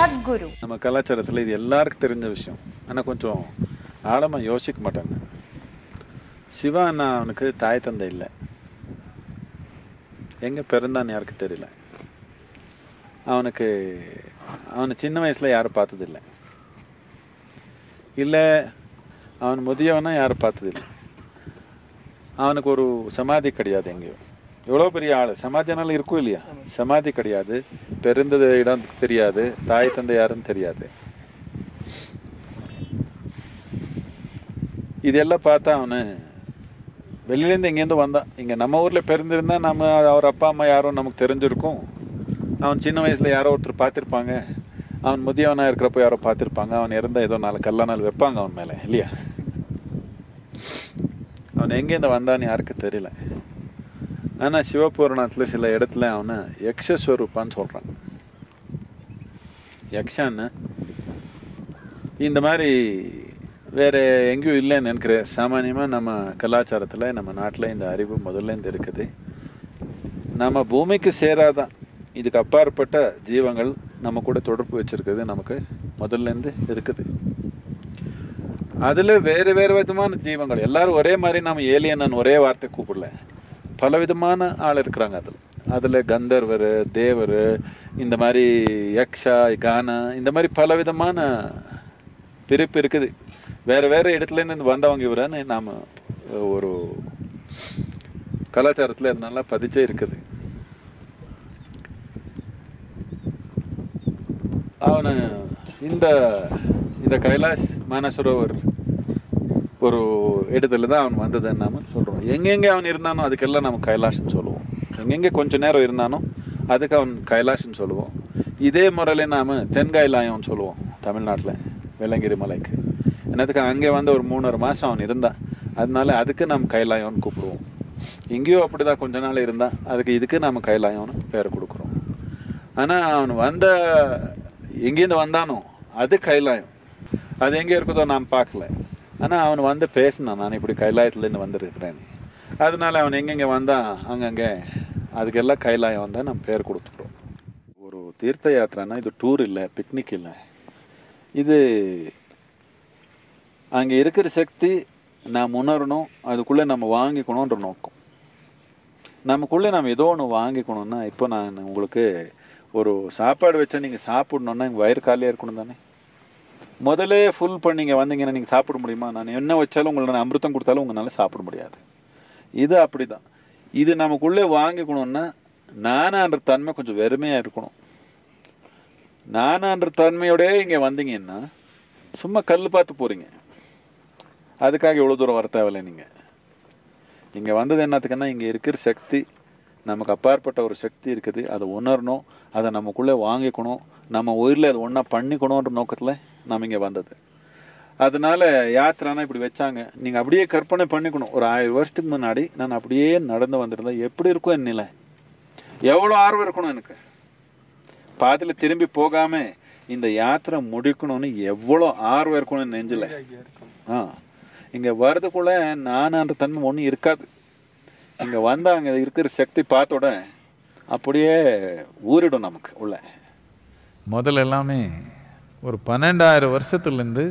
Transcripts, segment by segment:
சத்குரு நம்ம கலாச்சாரத்தில் இது எல்லாருக்கும் தெரிஞ்ச விஷயம் ஆனால் கொஞ்சம் ஆழமாக யோசிக்க மாட்டாங்க சிவா அண்ணா அவனுக்கு தாய் தந்தை இல்லை எங்கே பிறந்தான்னு யாருக்கு தெரியல அவனுக்கு அவனை சின்ன வயசில் யாரும் பார்த்ததில்லை இல்லை அவன் முதியவனா யாரும் பார்த்ததில்லை அவனுக்கு ஒரு சமாதி கிடையாது எங்கேயும் எவ்வளோ பெரிய ஆள் சமாதினால இருக்கும் இல்லையா சமாதி கிடையாது பிறந்தது இடம் தெரியாது தாய் தந்தை யாருன்னு தெரியாது இதெல்லாம் பார்த்தா அவனு வெளியிலேருந்து எங்கேருந்து வந்தான் இங்கே நம்ம ஊரில் பிறந்திருந்தா நம்ம அவர் அப்பா அம்மா யாரும் நமக்கு தெரிஞ்சிருக்கும் அவன் சின்ன வயசில் யாரோ ஒருத்தர் பார்த்துருப்பாங்க அவன் முதியவனாக இருக்கிறப்போ யாரோ பார்த்துருப்பாங்க அவன் இறந்த ஏதோ நாலு கல்ல நாள் வைப்பாங்க அவன் மேலே இல்லையா அவன் எங்கேருந்து வந்தான்னு யாருக்கு தெரியல ஆனால் சிவபுராணத்தில் சில இடத்துல அவனை யக்ஷஸ்வரூப்பான்னு சொல்கிறாங்க யக்ஷான்னு இந்த மாதிரி வேறு எங்கேயும் இல்லைன்னு நினைக்கிறேன் சாமானியமாக நம்ம கலாச்சாரத்தில் நம்ம நாட்டில் இந்த அறிவு முதல்ல இருந்து இருக்குது நம்ம பூமிக்கு சேராதான் இதுக்கு அப்பாற்பட்ட ஜீவங்கள் நம்ம கூட தொடர்பு வச்சிருக்கிறது நமக்கு முதல்ல இருந்து இருக்குது அதில் வேறு வேறு விதமான ஜீவங்கள் எல்லாரும் ஒரே மாதிரி நம்ம ஏலியன் ஒரே வார்த்தை கூப்பிடல பல விதமான ஆள் இருக்கிறாங்க அதில் அதில் கந்தர்வர் தேவர் இந்த மாதிரி யக்ஷா கானா இந்த மாதிரி பல விதமான பிரிப்பு இருக்குது வேறு வேறு இடத்துலேருந்து வந்தவங்க இவரன்னு நாம் ஒரு கலாச்சாரத்தில் அது நல்லா பதிச்சே இருக்குது அவனு இந்த இந்த கைலாஷ் மானசரோவர் ஒரு இடத்துல தான் அவன் வந்ததுன்னு நாம சொல்கிறோம் எங்கெங்கே அவன் இருந்தானோ அதுக்கெல்லாம் நம்ம கைலாஷ்னு சொல்லுவோம் எங்கெங்கே கொஞ்ச நேரம் இருந்தானோ அதுக்கு அவன் கைலாஷ்னு சொல்லுவோம் இதே முறையில் நாம் தென்காயிலாயம்னு சொல்லுவோம் தமிழ்நாட்டில் வெள்ளங்கிரி மலைக்கு என்னத்துக்கு அங்கே வந்து ஒரு மூணரை மாதம் அவன் இருந்தான் அதனால அதுக்கு நம்ம கைலாயம்னு கூப்பிடுவோம் இங்கேயோ அப்படி தான் கொஞ்ச நாள் இருந்தான் அதுக்கு இதுக்கு நம்ம கைலாயம்னு பேர் கொடுக்குறோம் ஆனால் அவன் வந்த எங்கேருந்து வந்தானோ அது கைலாயம் அது எங்கே இருக்குதோ நான் பார்க்கல ஆனால் அவன் வந்து பேசினான் நான் இப்படி கைலாயத்துலேருந்து வந்துருக்கிறேன்னு அதனால அவன் எங்கெங்கே வந்தான் அங்கங்கே அதுக்கெல்லாம் கைலாயம் வந்தால் நம்ம பேர் கொடுத்துக்கிறோம் ஒரு தீர்த்த யாத்திரைனா இது டூர் இல்லை பிக்னிக் இல்லை இது அங்கே இருக்கிற சக்தி நாம் உணரணும் அதுக்குள்ளே நம்ம வாங்கிக்கணுன்ற நோக்கம் நமக்குள்ளே நம்ம ஏதோ ஒன்று வாங்கிக்கணும்னா இப்போ நான் உங்களுக்கு ஒரு சாப்பாடு வச்சா நீங்கள் சாப்பிடணுன்னா எங்கள் வயிறு காலியாக இருக்கணும் தானே முதல்ல ஃபுல் பண்ணிங்க வந்தீங்கன்னா நீங்கள் சாப்பிட முடியுமா நான் என்ன வச்சாலும் உங்களை நான் அமிர்தம் கொடுத்தாலும் உங்களால் சாப்பிட முடியாது இது அப்படி தான் இது நமக்குள்ளே வாங்கிக்கணும்னா நானான்ற தன்மை கொஞ்சம் வெறுமையாக இருக்கணும் நானான்ற தன்மையோடய இங்கே வந்தீங்கன்னா சும்மா கல் பார்த்து போகிறீங்க அதுக்காக இவ்வளோ தூரம் வர தேவையில்லை நீங்கள் இங்கே வந்தது என்னத்துக்குன்னா இங்கே இருக்கிற சக்தி நமக்கு அப்பாற்பட்ட ஒரு சக்தி இருக்குது அதை உணரணும் அதை நமக்குள்ளே வாங்கிக்கணும் நம்ம உயிரில் அதை ஒன்றா பண்ணிக்கணுன்ற நோக்கத்தில் நம்ம இங்கே வந்தது அதனால யாத்திரானா இப்படி வச்சாங்க நீங்கள் அப்படியே கற்பனை பண்ணிக்கணும் ஒரு ஆயிரம் வருஷத்துக்கு முன்னாடி நான் அப்படியே நடந்து வந்திருந்தேன் எப்படி இருக்கும் என் நிலை எவ்வளோ ஆர்வம் இருக்கணும் எனக்கு பாதியில் திரும்பி போகாம இந்த யாத்திரை முடிக்கணும்னு எவ்வளோ ஆர்வம் இருக்கணும் நெஞ்சில் ஆ இங்கே வர்றதுக்குள்ள நானான்ற தன்மை ஒன்றும் இருக்காது இங்கே வந்து அங்கே இருக்கிற சக்தி பார்த்தோட அப்படியே ஊறிடும் நமக்கு உள்ள முதல்ல எல்லாமே ஒரு பன்னெண்டாயிரம் வருஷத்துலேருந்து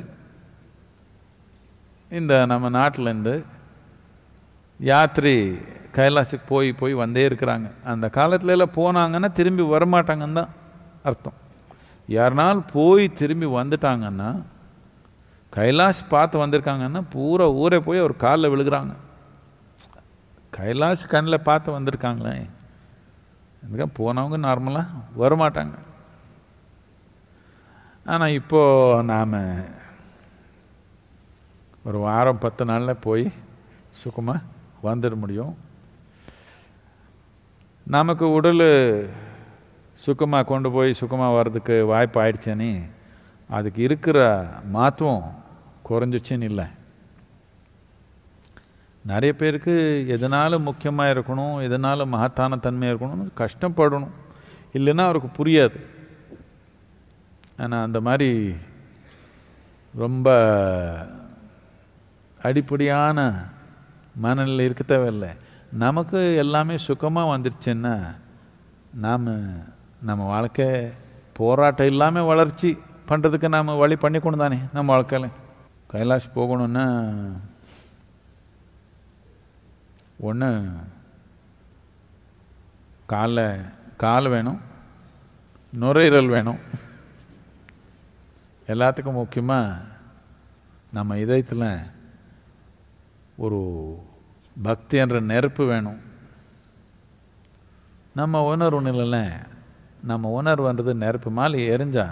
இந்த நம்ம நாட்டிலேருந்து யாத்திரை கைலாசுக்கு போய் போய் வந்தே இருக்கிறாங்க அந்த காலத்துல எல்லாம் போனாங்கன்னா திரும்பி வரமாட்டாங்கன்னு தான் அர்த்தம் யாருனால் போய் திரும்பி வந்துட்டாங்கன்னா கைலாஷ் பார்த்து வந்திருக்காங்கன்னா பூரா ஊரே போய் ஒரு காலில் விழுகிறாங்க கைலாஷ் கண்ணில் பார்த்து வந்திருக்காங்களே அதுக்காக போனவங்க நார்மலாக வரமாட்டாங்க ஆனால் இப்போது நாம் ஒரு வாரம் பத்து நாளில் போய் சுகமாக வந்துட முடியும் நமக்கு உடல் சுகமாக கொண்டு போய் சுகமாக வர்றதுக்கு வாய்ப்பு ஆயிடுச்சேன்னு அதுக்கு இருக்கிற மாத்துவம் குறைஞ்சிச்சின்னு இல்லை நிறைய பேருக்கு எதனால முக்கியமாக இருக்கணும் எதனால மகத்தான தன்மை இருக்கணும்னு கஷ்டப்படணும் இல்லைன்னா அவருக்கு புரியாது ஆனால் அந்த மாதிரி ரொம்ப அடிப்படையான மனநிலை இருக்க தேவையில்லை நமக்கு எல்லாமே சுகமாக வந்துருச்சுன்னா நாம் நம்ம வாழ்க்கை போராட்டம் இல்லாமல் வளர்ச்சி பண்ணுறதுக்கு நாம் வழி பண்ணிக்கணும் தானே நம்ம வாழ்க்கையில் கைலாஷ் போகணுன்னா ஒன்று காலில் கால் வேணும் நுரையீரல் வேணும் எல்லாத்துக்கும் முக்கியமாக நம்ம இதயத்தில் ஒரு பக்தி என்ற நெருப்பு வேணும் நம்ம உணர்வு நிலையில் நம்ம உணர்வுன்றது நெருப்பு மாலை எரிஞ்சா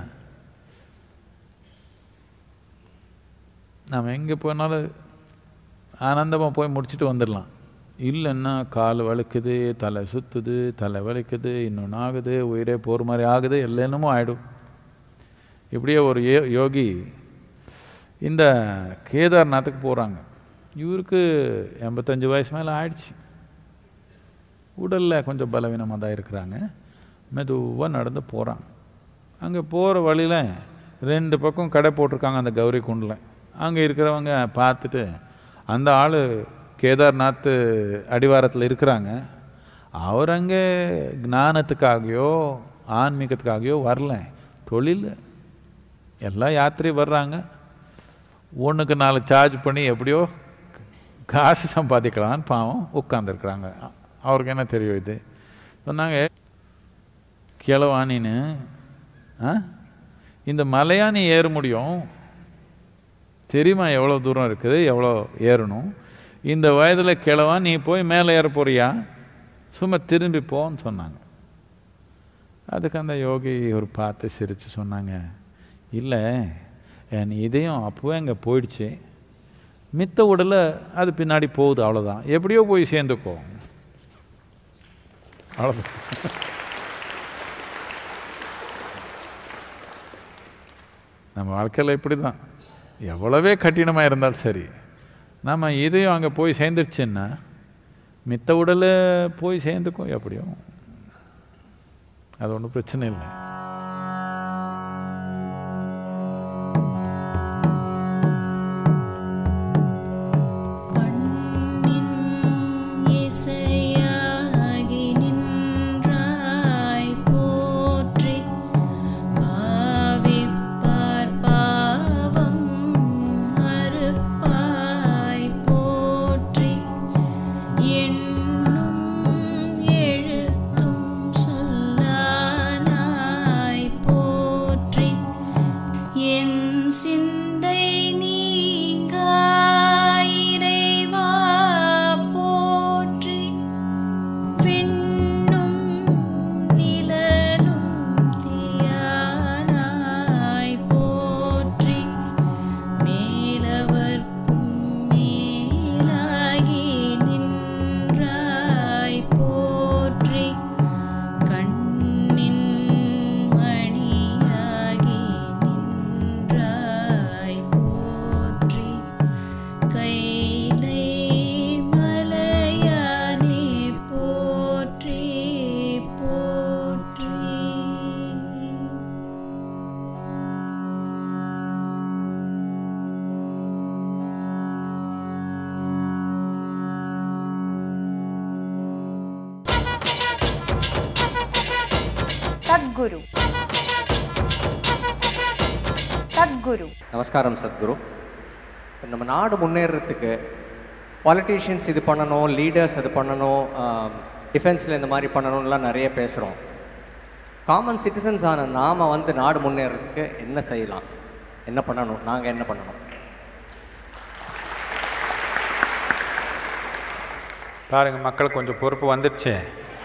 நம்ம எங்கே போனாலும் ஆனந்தமாக போய் முடிச்சுட்டு வந்துடலாம் இல்லைன்னா கால் வலிக்குது தலை சுற்றுது தலை வலிக்குது இன்னொன்று ஆகுது உயிரே போகிற மாதிரி ஆகுது எல்லாமே ஆகிடும் இப்படியே ஒரு யோ யோகி இந்த கேதார்நாத்துக்கு போகிறாங்க இவருக்கு எண்பத்தஞ்சு வயசு மேலே ஆயிடுச்சு உடலில் கொஞ்சம் பலவீனமாக தான் இருக்கிறாங்க மெதுவாக நடந்து போகிறாங்க அங்கே போகிற வழியில் ரெண்டு பக்கம் கடை போட்டிருக்காங்க அந்த கௌரி குண்டில் அங்கே இருக்கிறவங்க பார்த்துட்டு அந்த ஆள் கேதார்நாத் அடிவாரத்தில் இருக்கிறாங்க அவர் அங்கே ஞானத்துக்காகவோ ஆன்மீகத்துக்காகவோ வரல தொழில் எல்லா யாத்திரை வர்றாங்க ஒன்றுக்கு நாலு சார்ஜ் பண்ணி எப்படியோ காசு சம்பாதிக்கலான்னு பாவம் உட்காந்துருக்குறாங்க அவருக்கு என்ன தெரியும் இது சொன்னாங்க கிழவானின்னு ஆ இந்த மலையா நீ ஏற முடியும் தெரியுமா எவ்வளோ தூரம் இருக்குது எவ்வளோ ஏறணும் இந்த வயதில் கிழவா நீ போய் மேலே ஏற போறியா சும்மா திரும்பி போன்னு சொன்னாங்க அதுக்கு அந்த யோகி ஒரு பார்த்து சிரித்து சொன்னாங்க இல்லை என் இதயம் அப்போவே அங்கே போயிடுச்சு மித்த உடலை அது பின்னாடி போகுது அவ்வளோதான் எப்படியோ போய் சேர்ந்துக்கோ அவ்வளோதான் நம்ம வாழ்க்கையில் இப்படி தான் எவ்வளவே கடினமாக இருந்தாலும் சரி நம்ம இதையும் அங்கே போய் சேர்ந்துருச்சுன்னா மித்த உடலை போய் சேர்ந்துக்கும் எப்படியும் அது ஒன்றும் பிரச்சனை இல்லை பண்ணின் இசையாகி நின்றாய் போற்றி பாவிப்பார் பாவம் அறுப்பாய் போற்றி எண்ணும் எழுத்தும் சொல்லானாய் போற்றி என் சிந்தை நீங்காயிரைவா போற்றி விண்ணும் நிலனும் தியானாய் போற்றி மேலவர்க்கும் மேலாகி நின்றாய் போற்றி கண்ணின் மணியாகி நின்றாய் போற்றி கைலை மலையானே போற்றி போற்றி சத்குரு சத்குரு நமஸ்காரம் சத்குரு இப்ப நம்ம நாடு முன்னேறதுக்கு பாலிட்டிஷியன்ஸ் இது பண்ணணும் லீடர்ஸ் அது பண்ணணும் டிஃபென்ஸில் இந்த மாதிரி பண்ணணும்லாம் நிறைய பேசுகிறோம் காமன் சிட்டிசன்ஸ் ஆன நாம் வந்து நாடு முன்னேறதுக்கு என்ன செய்யலாம் என்ன பண்ணணும் நாங்கள் என்ன பண்ணணும் பாருங்க மக்கள் கொஞ்சம் பொறுப்பு வந்துடுச்சு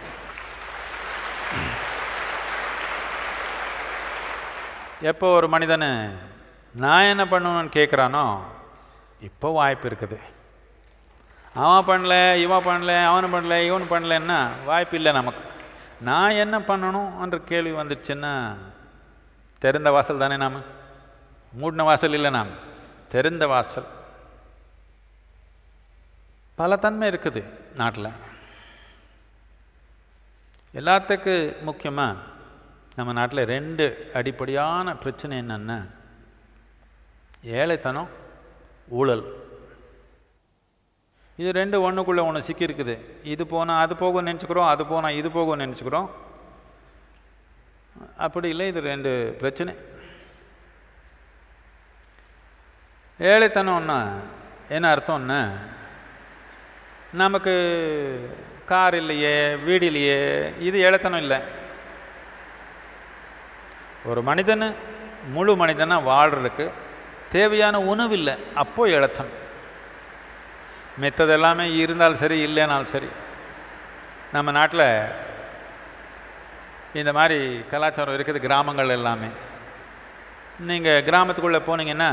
எப்போ ஒரு மனிதன் நான் என்ன பண்ணணும்னு கேட்குறானோ இப்போ வாய்ப்பு இருக்குது அவன் பண்ணல இவன் பண்ணல அவனு பண்ணல இவனு பண்ணலன்னா வாய்ப்பு இல்லை நமக்கு நான் என்ன பண்ணணும் என்ற கேள்வி வந்துடுச்சுன்னா தெரிந்த வாசல் தானே நாம் மூடின வாசல் இல்லை நாம் தெரிந்த வாசல் பல தன்மை இருக்குது நாட்டில் எல்லாத்துக்கு முக்கியமாக நம்ம நாட்டில் ரெண்டு அடிப்படையான பிரச்சனை என்னென்னா ஏழைத்தனம் ஊழல் இது ரெண்டு ஒன்றுக்குள்ளே ஒன்று சிக்கியிருக்குது இது போனால் அது போகும்னு நினச்சிக்கிறோம் அது போனால் இது போகும்னு நினச்சிக்கிறோம் அப்படி இல்லை இது ரெண்டு பிரச்சனை ஏழைத்தனம்னா என்ன அர்த்தம்னா நமக்கு கார் இல்லையே வீடு இல்லையே இது ஏழைத்தனம் இல்லை ஒரு மனிதன் முழு மனிதனாக வாழ்கிறதுக்கு தேவையான உணவு இல்லை அப்போ இழத்தணும் மித்தது எல்லாமே இருந்தாலும் சரி இல்லைனாலும் சரி நம்ம நாட்டில் இந்த மாதிரி கலாச்சாரம் இருக்குது கிராமங்கள் எல்லாமே நீங்கள் கிராமத்துக்குள்ளே போனீங்கன்னா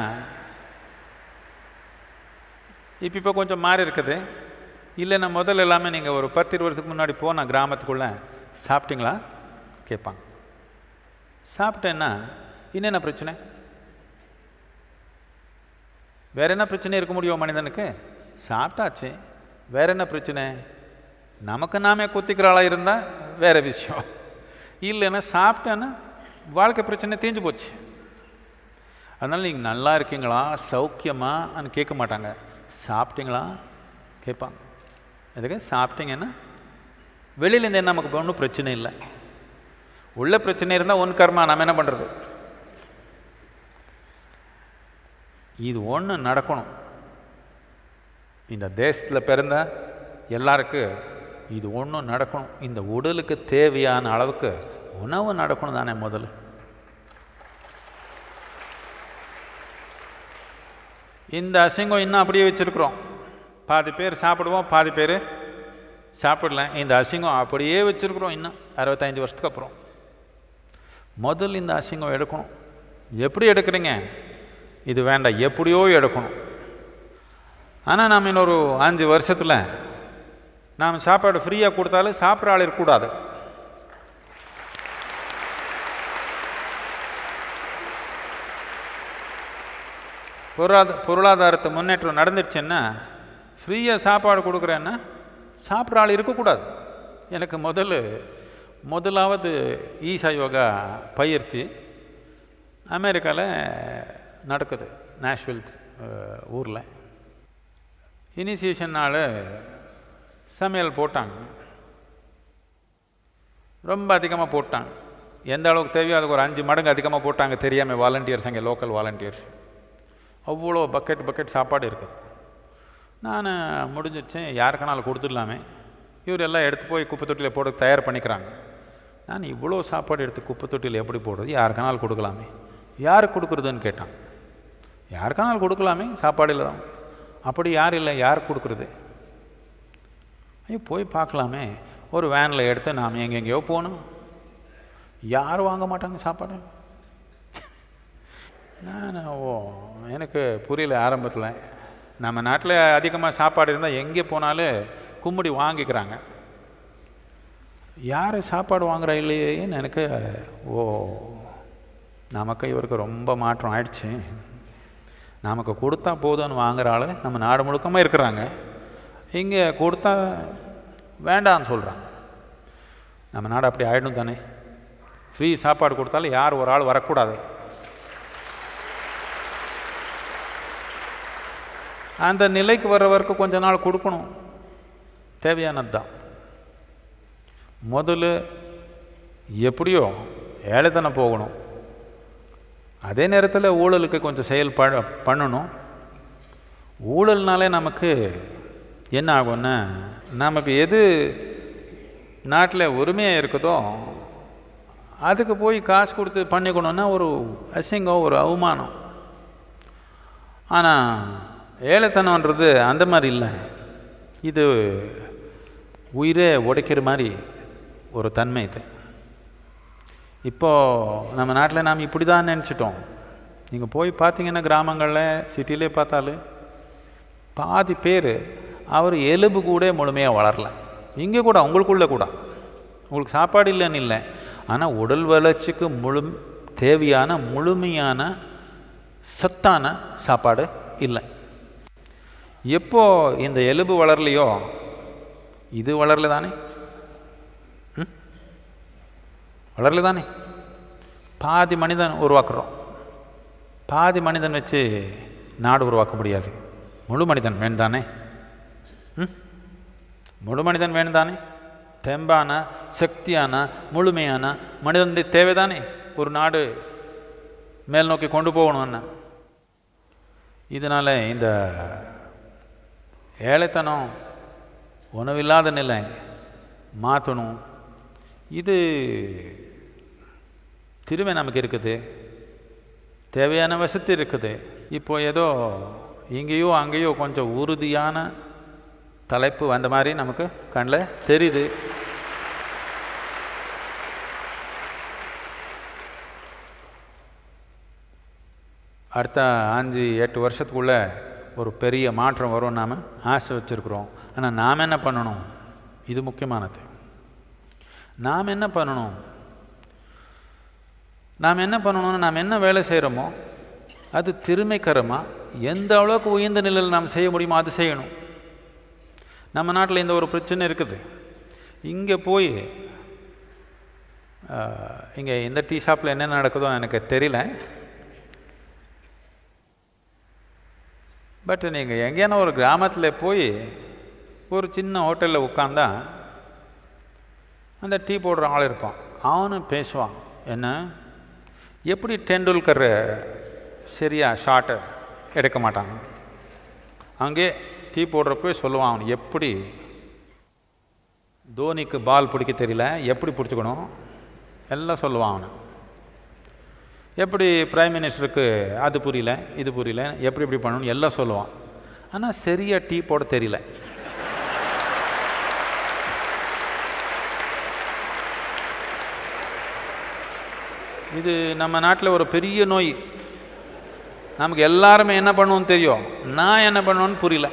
இப்போ இப்போ கொஞ்சம் மாறி இருக்குது இல்லைன்னா முதல்ல எல்லாமே நீங்கள் ஒரு பத்து இருபது வருஷத்துக்கு முன்னாடி போனால் கிராமத்துக்குள்ளே சாப்பிட்டீங்களா கேட்பாங்க சாப்பிட்டேன்னா என்னென்ன பிரச்சனை வேற என்ன பிரச்சனை இருக்க முடியும் மனிதனுக்கு சாப்பிட்டாச்சு வேற என்ன பிரச்சனை நமக்கு நாமே குத்திக்கிற ஆளாக இருந்தால் வேற விஷயம் இல்லைன்னா சாப்பிட்டேன்னா வாழ்க்கை பிரச்சனை தீஞ்சு போச்சு அதனால் நீங்கள் நல்லா இருக்கீங்களா சௌக்கியமான்னு கேட்க மாட்டாங்க சாப்பிட்டீங்களா கேட்பாங்க எதுக்கு சாப்பிட்டீங்கன்னா வெளியிலேருந்து என்ன நமக்கு ஒன்றும் பிரச்சனை இல்லை உள்ள பிரச்சனை இருந்தால் ஒன் கர்மா நம்ம என்ன பண்ணுறது இது ஒன்று நடக்கணும் இந்த தேசத்தில் பிறந்த எல்லாருக்கும் இது ஒன்றும் நடக்கணும் இந்த உடலுக்கு தேவையான அளவுக்கு உணவு நடக்கணும் தானே முதல்ல இந்த அசிங்கம் இன்னும் அப்படியே வச்சுருக்குறோம் பாதி பேர் சாப்பிடுவோம் பாதி பேர் சாப்பிடல இந்த அசிங்கம் அப்படியே வச்சுருக்குறோம் இன்னும் அறுபத்தஞ்சு வருஷத்துக்கு அப்புறம் முதல்ல இந்த அசிங்கம் எடுக்கணும் எப்படி எடுக்கிறீங்க இது வேண்டாம் எப்படியோ எடுக்கணும் ஆனால் நாம் இன்னொரு அஞ்சு வருஷத்தில் நாம் சாப்பாடு ஃப்ரீயாக கொடுத்தாலும் சாப்பிட்ற ஆள் இருக்கக்கூடாது பொருளாதார பொருளாதாரத்தை முன்னேற்றம் நடந்துடுச்சுன்னா ஃப்ரீயாக சாப்பாடு கொடுக்குறேன்னா சாப்பிட்ற ஆள் இருக்கக்கூடாது எனக்கு முதல்ல முதலாவது ஈசா யோகா பயிற்சி அமெரிக்காவில் நடக்குது நேஷ்வில் ஊரில் இனிஷியேஷன் நாள் சமையல் போட்டாங்க ரொம்ப அதிகமாக போட்டாங்க எந்த அளவுக்கு தேவையோ அதுக்கு ஒரு அஞ்சு மடங்கு அதிகமாக போட்டாங்க தெரியாமல் வாலண்டியர்ஸ் அங்கே லோக்கல் வாலண்டியர்ஸ் அவ்வளோ பக்கெட் பக்கெட் சாப்பாடு இருக்குது நான் முடிஞ்சிச்சு யாருக்கானாலும் கொடுத்துடலாமே இவர் எல்லாம் எடுத்து போய் குப்பை தொட்டியில் போட தயார் பண்ணிக்கிறாங்க நான் இவ்வளோ சாப்பாடு எடுத்து குப்பை தொட்டியில் எப்படி போடுறது யாருக்கானாலும் கொடுக்கலாமே யாருக்கு கொடுக்குறதுன்னு கேட்டான் யாருக்கானாலும் கொடுக்கலாமே சாப்பாடு இல்லை தான் அப்படி யார் இல்லை யாருக்கு கொடுக்குறது ஐயோ போய் பார்க்கலாமே ஒரு வேனில் எடுத்து நாம் எங்கெங்கேயோ போகணும் யாரும் வாங்க மாட்டாங்க சாப்பாடு நான் ஓ எனக்கு புரியல ஆரம்பத்தில் நம்ம நாட்டில் அதிகமாக சாப்பாடு இருந்தால் எங்கே போனாலும் கும்முடி வாங்கிக்கிறாங்க யார் சாப்பாடு வாங்குறா இல்லையேன்னு எனக்கு ஓ நமக்கு இவருக்கு ரொம்ப மாற்றம் ஆயிடுச்சு நமக்கு கொடுத்தா போதும்னு வாங்குற ஆள் நம்ம நாடு முழுக்கமாக இருக்கிறாங்க இங்கே கொடுத்தா வேண்டாம்னு சொல்கிறாங்க நம்ம நாடு அப்படி ஆகிடும் தானே ஃப்ரீ சாப்பாடு கொடுத்தாலும் யார் ஒரு ஆள் வரக்கூடாது அந்த நிலைக்கு வர்ற வரைக்கும் கொஞ்ச நாள் கொடுக்கணும் தேவையானது தான் முதல்ல எப்படியோ ஏழைத்தனம் போகணும் அதே நேரத்தில் ஊழலுக்கு கொஞ்சம் செயல் ப பண்ணணும் ஊழல்னாலே நமக்கு என்ன ஆகும்னா நமக்கு எது நாட்டில் உரிமையாக இருக்குதோ அதுக்கு போய் காசு கொடுத்து பண்ணிக்கணுன்னா ஒரு அசிங்கம் ஒரு அவமானம் ஆனால் ஏழைத்தனம்ன்றது அந்த மாதிரி இல்லை இது உயிரே உடைக்கிற மாதிரி ஒரு தன்மை இது இப்போது நம்ம நாட்டில் நாம் இப்படி தான் நினச்சிட்டோம் நீங்கள் போய் பார்த்தீங்கன்னா கிராமங்களில் சிட்டிலே பார்த்தாலும் பாதி பேர் அவர் எலும்பு கூட முழுமையாக வளரல இங்கே கூட உங்களுக்குள்ளே கூட உங்களுக்கு சாப்பாடு இல்லைன்னு இல்லை ஆனால் உடல் வளர்ச்சிக்கு முழு தேவையான முழுமையான சத்தான சாப்பாடு இல்லை எப்போ இந்த எலும்பு வளரலையோ இது வளரல தானே ம்? வளரல தானே பாதி மனிதன் உருவாக்குறோம் பாதி மனிதன் வச்சு நாடு உருவாக்க முடியாது முழு மனிதன் வேணும் தானே ம்? முழு மனிதன் வேணும் தானே தெம்பான சக்தியான முழுமையான மனிதனுடைய தேவைதானே ஒரு நாடு மேல் நோக்கி கொண்டு போகணும்னு இதனால் இந்த ஏழைத்தனம் உணவில்லாத நிலை மாற்றணும் இது திருவை நமக்கு இருக்குது தேவையான வசதி இருக்குது இப்போ ஏதோ இங்கேயோ அங்கேயோ கொஞ்சம் உறுதியான தலைப்பு வந்த மாதிரி நமக்கு கண்ணில் தெரியுது அடுத்த அஞ்சு எட்டு வருஷத்துக்குள்ளே ஒரு பெரிய மாற்றம் வரும் நாம் ஆசை வச்சுருக்குறோம் ஆனால் நாம் என்ன பண்ணணும் இது முக்கியமானது நாம் என்ன பண்ணணும் நாம் என்ன பண்ணணும்னு நாம் என்ன வேலை செய்கிறோமோ அது திறமைக்கரமாக எந்த அளவுக்கு உயர்ந்த நிலையில் நாம் செய்ய முடியுமோ அது செய்யணும் நம்ம நாட்டில் இந்த ஒரு பிரச்சனை இருக்குது இங்கே போய் இங்கே இந்த டீ ஷாப்பில் என்ன நடக்குதோ எனக்கு தெரியல பட் நீங்கள் எங்கேயான ஒரு கிராமத்தில் போய் ஒரு சின்ன ஹோட்டலில் உட்காந்தா அந்த டீ போடுற ஆள் இருப்பான் அவனும் பேசுவான் என்ன எப்படி டெண்டுல்கர் சரியாக ஷாட்டை எடுக்க மாட்டான் அங்கே டீ போடுறப்போ சொல்லுவான் அவன் எப்படி தோனிக்கு பால் பிடிக்க தெரியல எப்படி பிடிச்சிக்கணும் எல்லாம் சொல்லுவான் அவனை எப்படி பிரைம் மினிஸ்டருக்கு அது புரியல இது புரியல எப்படி எப்படி பண்ணணும் எல்லாம் சொல்லுவான் ஆனால் சரியாக டீ போட தெரியல இது நம்ம நாட்டில் ஒரு பெரிய நோய் நமக்கு எல்லாருமே என்ன பண்ணுவோன்னு தெரியும் நான் என்ன பண்ணுவேன்னு புரியல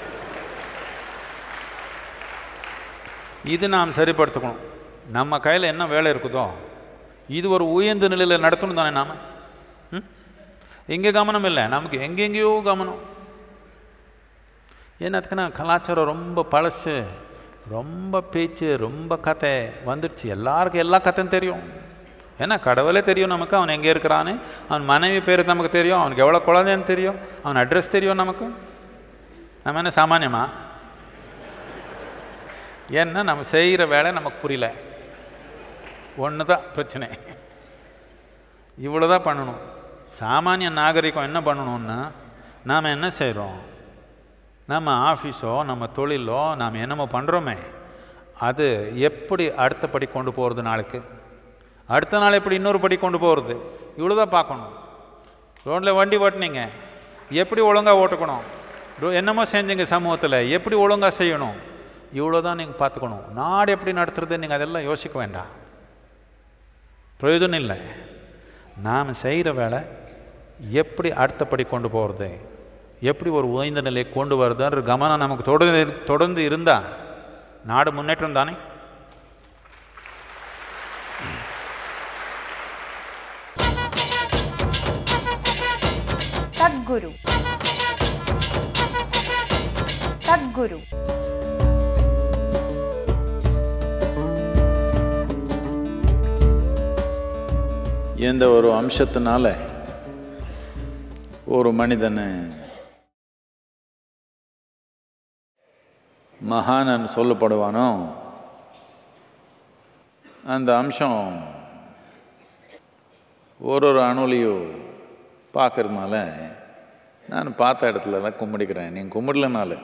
இது நாம் சரிப்படுத்திக்கணும் நம்ம கையில் என்ன வேலை இருக்குதோ இது ஒரு உயர்ந்த நிலையில் நடத்தணும் தானே நாம் இங்கே கவனம் இல்லை நமக்கு எங்கெங்கேயோ கவனம் என்னத்துக்குன்னா கலாச்சாரம் ரொம்ப பழசு ரொம்ப பேச்சு ரொம்ப கதை வந்துடுச்சு எல்லாருக்கும் எல்லா கதையும் தெரியும் ஏன்னா கடவுளே தெரியும் நமக்கு அவன் எங்கே இருக்கிறான்னு அவன் மனைவி பேர் நமக்கு தெரியும் அவனுக்கு எவ்வளோ குழந்தைன்னு தெரியும் அவன் அட்ரஸ் தெரியும் நமக்கு நம்ம என்ன சாமானியமா ஏன்னா நம்ம செய்கிற வேலை நமக்கு புரியல ஒன்று தான் பிரச்சனை இவ்வளோ தான் பண்ணணும் சாமானிய நாகரிகம் என்ன பண்ணணும்னா நாம் என்ன செய்கிறோம் நம்ம ஆஃபீஸோ நம்ம தொழிலோ நாம் என்னமோ பண்ணுறோமே அது எப்படி அடுத்த படி கொண்டு போகிறது நாளைக்கு அடுத்த நாள் எப்படி இன்னொரு படி கொண்டு போகிறது இவ்வளோ தான் பார்க்கணும் ரோட்டில் வண்டி ஓட்டினீங்க எப்படி ஒழுங்காக ஓட்டுக்கணும் ரோ- என்னமோ செஞ்சீங்க சமூகத்தில் எப்படி ஒழுங்காக செய்யணும் இவ்வளோ தான் நீங்கள் பார்த்துக்கணும் நாடு எப்படி நடத்துறது நீங்கள் அதெல்லாம் யோசிக்க வேண்டாம் பிரயோஜனம் இல்லை நாம் செய்கிற வேலை எப்படி அடுத்தபடி கொண்டு போகிறது எப்படி ஒரு உயர்ந்த நிலையை கொண்டு வருதுன்ற கவனம் நமக்கு தொடர்ந்து தொடர்ந்து இருந்தால் நாடு முன்னேற்றம் தானே சத்குரு சத்குரு எந்த ஒரு அம்சத்தினால ஒரு மனிதனை மகானன் சொல்லப்படுவானோ அந்த அம்சம் ஒரு ஒரு அணுலையும் பார்க்கறதுனால நான் பார்த்த இடத்துலலாம் கும்பிடிக்கிறேன் நீங்கள் கும்பிடலனால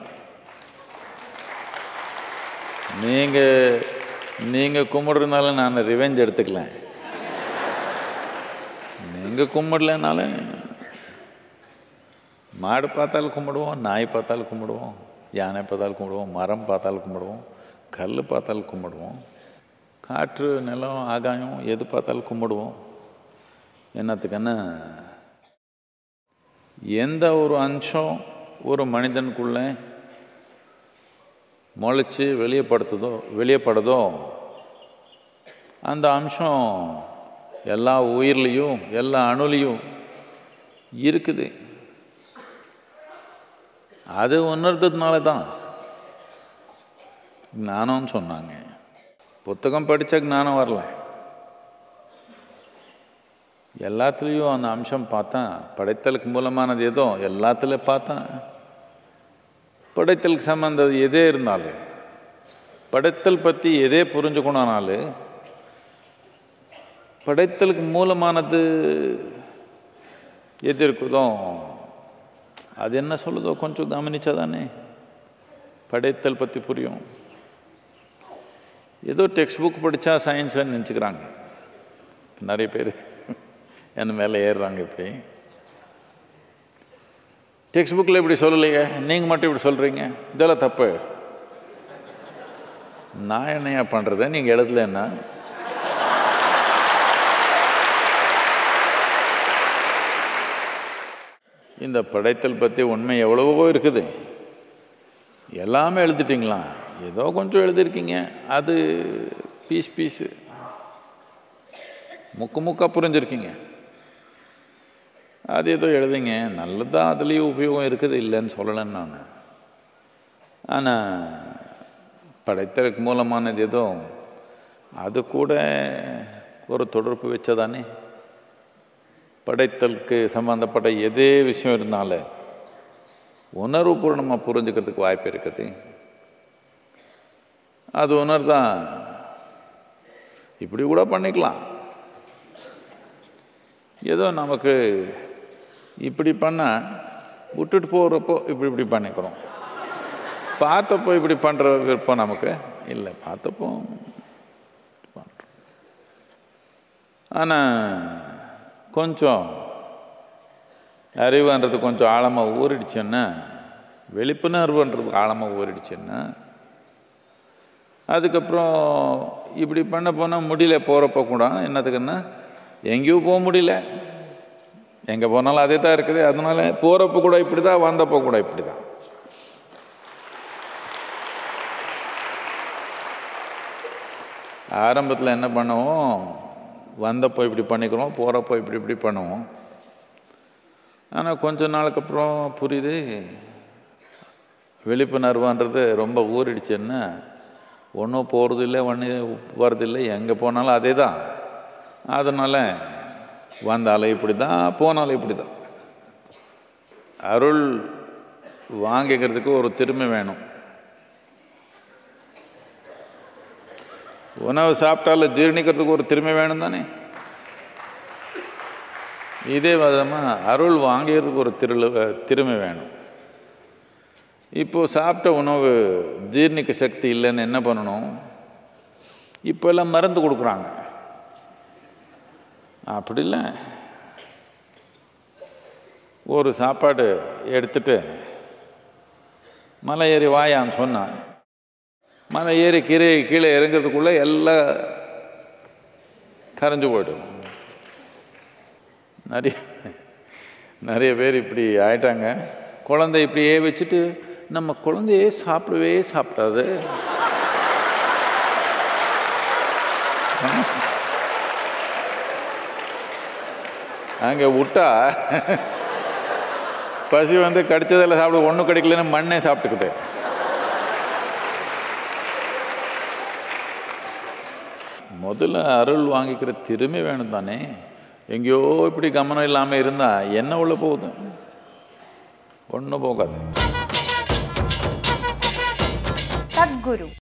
நீங்கள் நீங்கள் கும்பிட்றதுனால நான் ரிவெஞ்ச் எடுத்துக்கல நீங்கள் கும்பிடலனால மாடு பார்த்தாலும் கும்பிடுவோம் நாய் பார்த்தாலும் கும்பிடுவோம் யானை பார்த்தாலும் கும்பிடுவோம் மரம் பார்த்தாலும் கும்பிடுவோம் கல் பார்த்தாலும் கும்பிடுவோம் காற்று நிலம் ஆகாயம் எது பார்த்தாலும் கும்பிடுவோம் என்னத்துக்குன்னா எந்த ஒரு அம்சம் ஒரு மனிதனுக்குள்ளே முளைச்சி வெளியப்படுத்துதோ வெளியப்படுதோ அந்த அம்சம் எல்லா உயிர்லேயும் எல்லா அணுலையும் இருக்குது அது உணர்ந்ததுனால தான் ஞானம்னு சொன்னாங்க புத்தகம் படித்த ஞானம் வரல எல்லாத்துலேயும் அந்த அம்சம் பார்த்தேன் படைத்தலுக்கு மூலமானது ஏதோ எல்லாத்துலேயும் பார்த்தேன் படைத்தலுக்கு சம்மந்தம் எதே இருந்தாலும் படைத்தல் பற்றி எதே புரிஞ்சுக்கணும்னாலும் படைத்தலுக்கு மூலமானது எது இருக்குதோ அது என்ன சொல்லுதோ கொஞ்சம் கவனிச்சா தானே படைத்தல் பற்றி புரியும் ஏதோ டெக்ஸ்ட் புக் படித்தா சயின்ஸ்ன்னு நினச்சிக்கிறாங்க நிறைய பேர் என் மேலே ஏறுறாங்க இப்படி டெக்ஸ்ட் புக்கில் இப்படி சொல்லலையே நீங்கள் மட்டும் இப்படி சொல்கிறீங்க இதெல்லாம் தப்பு நான் என்னையா பண்ணுறத நீங்கள் எழுதலைன்னா இந்த படைத்தல் பற்றி உண்மை எவ்வளவோ இருக்குது எல்லாமே எழுதிட்டீங்களா ஏதோ கொஞ்சம் எழுதியிருக்கீங்க அது பீஸ் பீஸு முக்கு முக்கா புரிஞ்சிருக்கீங்க அது ஏதோ எழுதுங்க நல்லதாக அதுலேயும் உபயோகம் இருக்குது இல்லைன்னு சொல்லலைன்னு நான் ஆனால் படைத்தலுக்கு மூலமானது ஏதோ அது கூட ஒரு தொடர்பு வச்சதானே படைத்தலுக்கு சம்பந்தப்பட்ட எதே விஷயம் இருந்தாலும் உணர்வுபூர்ணமாக புரிஞ்சுக்கிறதுக்கு வாய்ப்பு இருக்குது அது உணர்தான் இப்படி கூட பண்ணிக்கலாம் ஏதோ நமக்கு இப்படி பண்ணால் விட்டுட்டு போகிறப்போ இப்படி இப்படி பண்ணிக்கிறோம் பார்த்தப்போ இப்படி பண்ணுற விருப்பம் நமக்கு இல்லை பார்த்தப்போ பண்ணுறோம் ஆனால் கொஞ்சம் அறிவுன்றது கொஞ்சம் ஆழமாக ஊறிடுச்சுன்னா வெளிப்புணர்வுன்றது ஆழமாக ஊறிடுச்சுன்னா அதுக்கப்புறம் இப்படி பண்ண போனால் முடியல போகிறப்ப கூட என்னத்துக்குன்னா எங்கேயும் போக முடியல எங்கே போனாலும் அதே தான் இருக்குது அதனால போகிறப்ப கூட இப்படி தான் வந்தப்போ கூட இப்படி தான் ஆரம்பத்தில் என்ன பண்ணுவோம் வந்தப்போ இப்படி பண்ணிக்கிறோம் போகிறப்போ இப்படி இப்படி பண்ணுவோம் ஆனால் கொஞ்ச நாளுக்கு அப்புறம் புரியுது விழிப்புணர்வுன்றது ரொம்ப ஊறிடுச்சுன்னா ஒன்றும் போகிறது இல்லை ஒன்று வரதில்லை எங்கே போனாலும் அதே தான் அதனால் வந்தாலும் இப்படி தான் போனாலும் இப்படி தான் அருள் வாங்கிக்கிறதுக்கு ஒரு திறமை வேணும் உணவு சாப்பிட்டாலும் ஜீரணிக்கிறதுக்கு ஒரு திறமை வேணும் தானே இதே விதமாக அருள் வாங்கிறதுக்கு ஒரு திரு திறமை வேணும் இப்போது சாப்பிட்ட உணவு ஜீர்ணிக்க சக்தி இல்லைன்னு என்ன பண்ணணும் இப்போ எல்லாம் மருந்து கொடுக்குறாங்க அப்படி இல்லை ஒரு சாப்பாடு எடுத்துட்டு மலை ஏறி வாயான்னு சொன்னான் மலை ஏறி கீழே கீழே இறங்கிறதுக்குள்ளே எல்லாம் கரைஞ்சு போய்டும் நிறைய நிறைய பேர் இப்படி ஆயிட்டாங்க குழந்தை இப்படியே வச்சுட்டு நம்ம குழந்தையே சாப்பிடவே சாப்பிடாது அங்கே விட்டா பசி வந்து கடிச்சதெல்லாம் சாப்பிட ஒன்றும் கிடைக்கலன்னு மண்ணே சாப்பிட்டுக்கிட்டு முதல்ல அருள் வாங்கிக்கிற திறமை வேணும் தானே எங்கேயோ இப்படி கவனம் இல்லாமல் இருந்தால் என்ன உள்ள போகுது ஒன்றும் போகாது சத்குரு